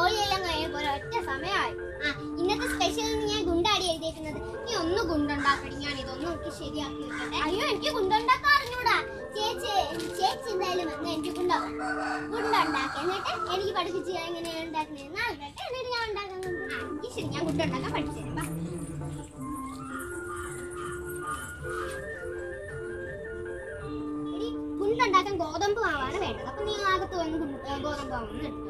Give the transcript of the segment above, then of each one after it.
ജോലിയെല്ലാം കഴിഞ്ഞപ്പോ ഒരൊറ്റ സമയമായി ആ ഇന്നത്തെ സ്പെഷ്യൽ ഞാൻ ഗുണ്ടാടി എഴുതിയേക്കുന്നത് നീ ഒന്ന് ഗുണ്ടുണ്ടാക്കടി ഞാൻ ഇതൊന്നും എനിക്ക് ശരിയാക്കി വെക്കട്ടെ അയ്യോ എനിക്ക് ഗുണ്ടുണ്ടാക്കാൻ അറിഞ്ഞൂടാ ചേച്ചി ചേച്ചി എന്തായാലും വന്ന് എനിക്ക് ഗുണ്ട ഗുണ്ടുണ്ടാക്കി എന്നിട്ട് എനിക്ക് പഠിപ്പിച്ച് ഞാൻ എങ്ങനെയാണ് ഉണ്ടാക്കുന്നത് നാളെ എന്നിട്ട് ഞാൻ ഉണ്ടാക്കാൻ ആ, എനിക്ക് ശരി ഞാൻ ഗുണ്ടുണ്ടാക്കാൻ പഠിച്ചു തരാം വാ. എടി, ഗുണ്ടുണ്ടാക്കാൻ ഗോതമ്പ് മാവാണ് വേണ്ടത് അപ്പൊ നീ അകത്ത് വന്ന് ഗുണ്ട- ഏ, ഗോതമ്പ് മാവൊന്ന് എടുത്തു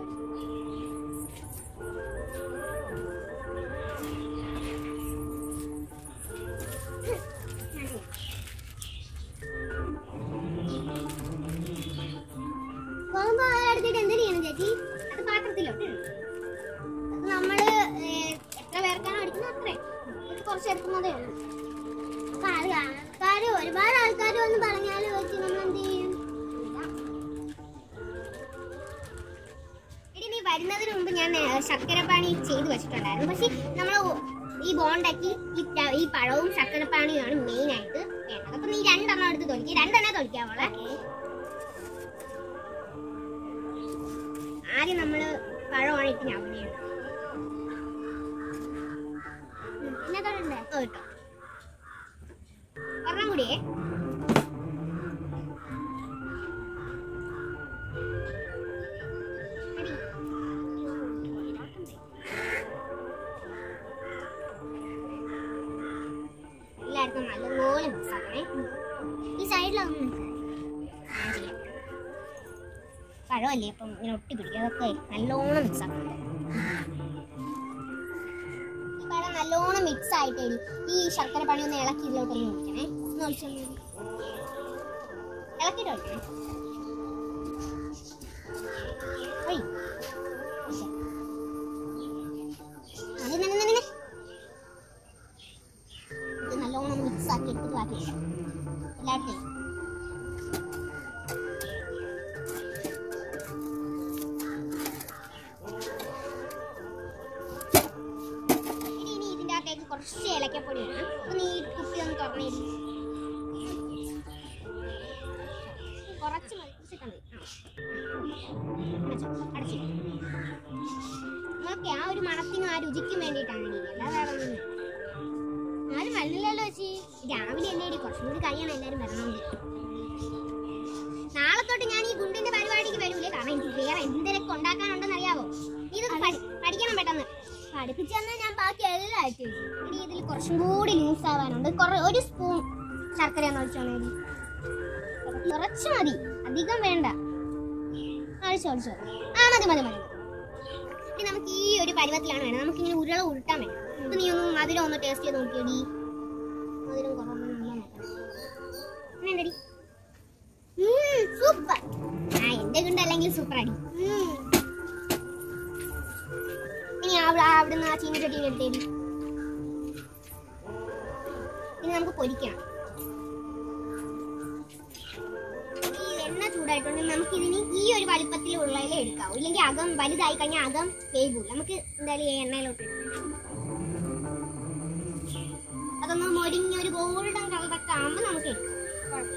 ഗോതമ്പ് മാവ് എടുത്തിട്ട് എന്തിനു ചെയ്യണം ചേച്ചി അത് പാത്രത്തിലോട്ട് ഇടണം. അത് നമ്മള് ഏ, എത്ര പേർക്കാണോ അടിക്കുന്നത് അത്രേ ഇത് കുറച്ച് എടുക്കുന്നതേ ഉള്ളൂ അപ്പൊ അത് ആൾക്കാര് ഒരുപാട് ആൾക്കാർ വന്ന് പറഞ്ഞാല് വെച്ച് നമ്മൾ എന്ത് ചെയ്യും എടി നീ വരുന്നതിന് മുമ്പ് ഞാൻ ഏ, ശർക്കരപ്പാണി ചെയ്ത് വെച്ചിട്ടുണ്ടായിരുന്നു പക്ഷെ നമ്മൾ ഈ ബോണ്ടയ്ക്ക് ഈ ത- ഈ പഴവും ശർക്കരപ്പാണിയുമാണ് മെയിൻ ആയിട്ട് വേണ്ടത് അപ്പൊ നീ രണ്ടെണ്ണം എടുത്ത് തൊലിക്കുക രണ്ടെണ്ണം തൊലിക്കാവോളെ ആദ്യം നമ്മള് പഴമാണ് ഇട്ട് ഞവടിയാണ് പിന്നെ തൊടണ്ടേ ഓ ഇട്ടോ ഒരെണ്ണം കൂടിയേ എടി. എല്ലായിടത്തും നല്ലപോലെ മിക്സാക്കണേ ഈ സൈഡിലൊന്നും ഞാൻ ചെയ്യാം പഴമല്ലേ അപ്പം ഇങ്ങനെ ഒട്ടി പിടിക്കും അതൊക്കെ നല്ലോണം മിക്സ് ആക്കണം ഈ പഴം നല്ലോണം മിക്സ് ആയിട്ട് ഈ ശർക്കര പണി ഒന്ന് ഇളക്കി ഇതിലോട്ട് ഒന്ന് ഒഴിക്കണേ ഒന്ന് ഒഴിച്ചൊന്ന് ഇളക്കിയിട്ട് ഒഴിക്കണേ ഒയ്. ഒഴിച്ചോ. അത് നിന്ന് നിന്ന് നിന്ന്. ഇത് നല്ലോണം മിക്സ് ആക്കി എടുത്തിട്ട് ബാക്കി വെക്കാം. എല്ലായിടത്തും ഇനി ഇനി ഇതിന്റെ അകത്തേക്ക് കുറച്ച് ഏലക്കപ്പൊടി ഇടണം അപ്പൊ നീ ഈ കുപ്പി ഒന്ന് തുറന്നേ കുറച്ച് മതി കുറച്ചിട്ടാ മതി ആ. അടച്ചോ, അടച്ചു നമുക്ക് ആ ഒരു മണത്തിനും ആ രുചിക്കും വേണ്ടിയിട്ടാണ് ഇനി അല്ലാതെ വേറെ ഒന്നും ആരും വന്നില്ലല്ലോ ചേച്ചി രാവിലെ അല്ലേ ഇടി കുറച്ചും കൂടി കഴിയണം എല്ലാരും വരണമെങ്കിൽ നാളെ തൊട്ട് ഞാൻ ഈ ഗുണ്ടിന്റെ പരിപാടിക്ക് വരൂലേ കാരണം എനിക്ക് വേറെ എന്തൊക്കെ ഉണ്ടാക്കാനുണ്ടെന്ന് അറിയാവോ ഇത് പഠിക്കണം പെട്ടെന്ന് പഠിപ്പിച്ചു തന്നാൽ ഞാൻ ബാക്കി എല്ലാം ആയിട്ട് ഇനി ഇതിൽ കുറച്ചും കൂടി ലൂസ് ആവാനുണ്ട് കുറേ ഒരു സ്പൂൺ ശർക്കര ഒന്ന് ഒഴിച്ചോണേ ഇനി. കുറച്ച് മതി അധികം വേണ്ട ഒഴിച്ചോ ഒഴിച്ചോ ആ മതി മതി മതി ഇനി നമുക്ക് ഈ ഒരു പരുവത്തിലാണ് വേണം നമുക്ക് ഇങ്ങനെ ഉരുള ഉരുട്ടാൻ വേണം അപ്പൊ നീ ഒന്ന് മധുരം ഒന്ന് ടേസ്റ്റ് ചെയ്ത് നോക്കിയോടി മധുരം കുറവൊന്നും വേണ്ടടി സൂപ്പർ ആ എന്റെ ഗുണ്ട അല്ലെങ്കിൽ സൂപ്പർ അടി ഇനി അവിടെ അവിടുന്ന് ആ ചീനിച്ചട്ടി എടുത്തേടി ഇനി നമുക്ക് പൊരിക്കണം ഈ എണ്ണ ചൂടായിട്ടുണ്ടെങ്കിൽ നമുക്ക് ഇതിന് ഈ ഒരു വലിപ്പത്തിൽ ഉള്ളതിലേ എടുക്കാവൂ ഇല്ലെങ്കിൽ അകം വലുതായി കഴിഞ്ഞാൽ അകം വേഗൂല നമുക്ക് എന്തായാലും ഈ എണ്ണയിലോട്ട് ഇടാം. അതൊന്ന് മൊരിഞ്ഞ ഒരു ഗോൾഡൻ കളറൊക്കെ ആകുമ്പോൾ നമുക്ക് എടുക്കാം കുഴപ്പമില്ല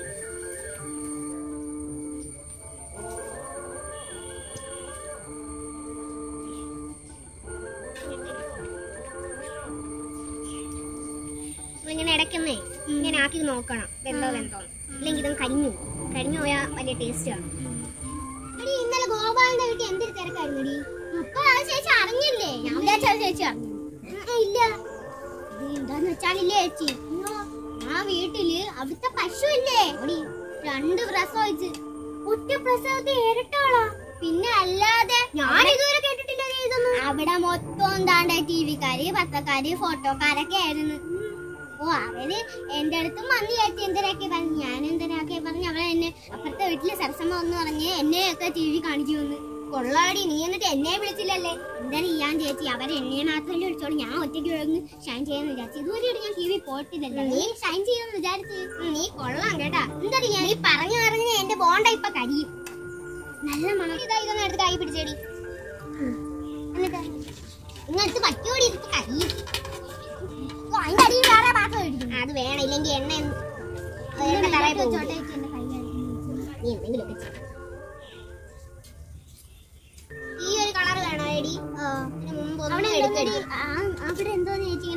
ഇങ്ങനെ ഇടയ്ക്കൊന്നേ ഇങ്ങനെ ആക്കി നോക്കണം വെന്തോ വെന്തോ ഇല്ലെങ്കിൽ ഇതും കരിഞ്ഞു പോകും. കരിഞ്ഞു പോയാൽ വലിയ ടേസ്റ്റ് ആണ് എടി ഇന്നലെ ഗോപാലിന്റെ വീട്ടിൽ എന്തൊരു തിരക്കായിരുന്നെടി അപ്പൊ അത് ചേച്ചി അറിഞ്ഞില്ലേ ഞാൻ വിചാരിച്ച അത് ചേച്ചി അറിഞ്ഞു ഉം, ഇല്ല ഇത് എന്താന്ന് വെച്ചാലില്ലേ ചേച്ചി ആ വീട്ടില് അവിടുത്തെ പശു ഇല്ലേ എടി രണ്ട് പ്രസവിച്ച് ഒറ്റ പ്രസവത്തിൽ ഇരട്ടോളാ പിന്നെ അല്ലാതെ ഞാൻ ഇതുവരെ കേട്ടിട്ടില്ല നീ ഇതൊന്നും അവിടെ മൊത്തം എന്താണ്ട് ടി വിക്കാര് പത്രക്കാര് ഫോട്ടോക്കാരൊക്കെ ആയിരുന്നു ഓ അവര് എന്റെ അടുത്തും വന്ന് ചേച്ചി എന്തിനൊക്കെ പറഞ്ഞു ഞാൻ എന്തിനൊക്കെ പറഞ്ഞു അവളെ എന്നെ അപ്പുറത്തെ വീട്ടിലെ സരസമ്മ ഒന്ന് പറഞ്ഞ് എന്നെയൊക്കെ ടി വി കാണിച്ചു വന്ന് കൊള്ളാടി നീ എന്നിട്ട് എന്നെ വിളിച്ചില്ലല്ലേ എന്താ ചെയ്യാൻ ചേച്ചി അവരെ എന്നെ മാത്രമല്ലേ വിളിച്ചോളൂ ഞാൻ ഒറ്റയ്ക്ക് വരുന്നു ഷൈൻ ചെയ്യാന്ന് വിചാരിച്ചു ഇതുവരെ ഞാൻ ടി വി പോയിട്ടില്ലല്ലോ നീ ഷൈൻ ചെയ്യുമെന്ന് വിചാരിച്ച് ഉം, നീ കൊള്ളാം കേട്ടാ എന്താ ഞാൻ ഈ പറഞ്ഞു പറഞ്ഞ് എന്റെ ബോണ്ട ഇപ്പൊ കരിയും നല്ല മണം ഇതാ ഇതൊന്നും എടുത്ത് കൈ പിടിച്ചേടി ഉം. എന്നിട്ട് ഇങ്ങടുത്ത് പറ്റിയോടി ഇതിപ്പോ കരിയും ഓ, അതിന്റെ അടിയിൽ വേറെ പാത്രം ഇരിക്കുന്നു. അത് വേണം ഇല്ലെങ്കിൽ എണ്ണ എണ്ണ തറയിൽ പോകും. നീ എന്തെങ്കിലും ഒക്കെ ചെയ്യ്. ഈ ഒരു കളർ വേണോ എടി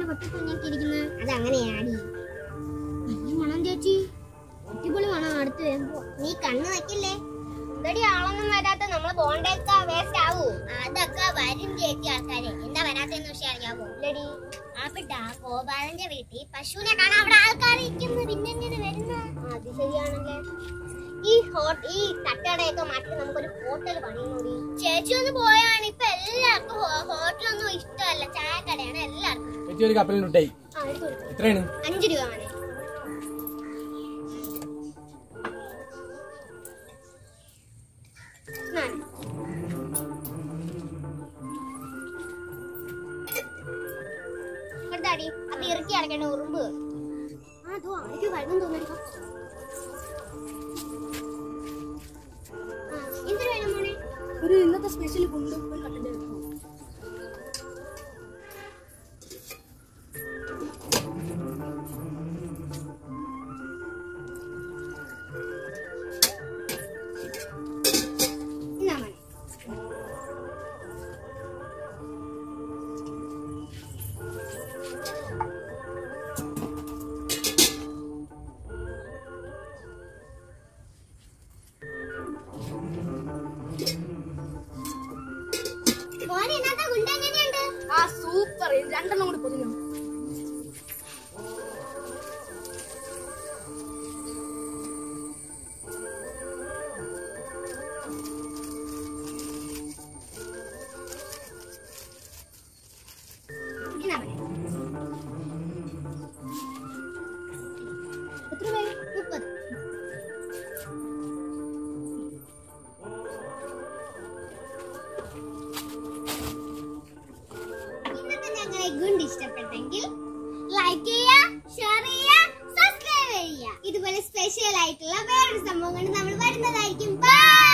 പൊട്ടിപ്പൊഞ്ഞൊക്കെ ഇരിക്കുന്നത് അത് അങ്ങനെയാടി നല്ല മണം ചേച്ചി അടിപൊളി മണം അടുത്ത് വരുമ്പോ നീ കണ്ണ് വെക്കില്ലേ ഇതടി ആളൊന്നും വരാത്ത നമ്മള് ബോണ്ടൊക്കെ വേസ്റ്റ് ആവൂ അതൊക്കെ വരും ചേച്ചി ആൾക്കാര് എന്താ വരാത്തെന്ന് പക്ഷെ അറിയാവോ ഇല്ലടി അവിടെ ഗോപാലന്റെ വീട്ടിൽ പശുവിനെ കാണാൻ അവിടെ ആൾക്കാർ ഇരിക്കുന്നു പിന്നെ എങ്ങനെ വരുന്ന അത് ശരിയാണല്ലേ ഈ ഹോട്ട് ഈ തട്ടടയൊക്കെ മാറ്റി നമുക്കൊരു ഹോട്ടൽ പണിയൂടി ചേച്ചി ഒന്ന് പോയാണ് ഇപ്പൊ എല്ലാവർക്കും ഹോട്ടലൊന്നും ഇഷ്ടമല്ല ചായക്കടയാണ് എല്ലാവർക്കും ചേച്ചി ഒരു കപ്പലിന് മിഠായി ആ, എടുത്തു കൊടുത്തു. എത്രയാണ് അഞ്ച് രൂപ മതി നാല്. ഇവിടുത്താടി അപ്പൊ ഇറക്കി അടക്കേണ്ട ഉറുമ്പ് ആ അതോ ആർക്ക് വരുന്നു തോന്നുന്നു എന്തിനു വേണം മോനെ ഒരു ഇന്നത്തെ സ്പെഷ്യൽ കൊണ്ടും ഒരു കട്ടൻ്റെ വെക്കും എന്നാ മോനെ മോനെ ഇന്നത്തെ ഗുണ്ട എങ്ങനെയുണ്ട് ആ സൂപ്പർ രണ്ടെണ്ണം കൂടി പൊതിഞ്ഞു എന്നാ മോനെ എത്ര രൂപ മുപ്പത് ഇന്നത്തെ ഞങ്ങളെ ഗുണ്ട് ഇഷ്ടപ്പെട്ടെങ്കിൽ ലൈക്ക് ചെയ്യുക ഷെയർ ചെയ്യുക സബ്സ്ക്രൈബ് ചെയ്യുക ഇതുപോലെ സ്പെഷ്യൽ ആയിട്ടുള്ള വേറൊരു സംഭവം കൊണ്ട് നമ്മൾ വരുന്നതായിരിക്കും ബൈ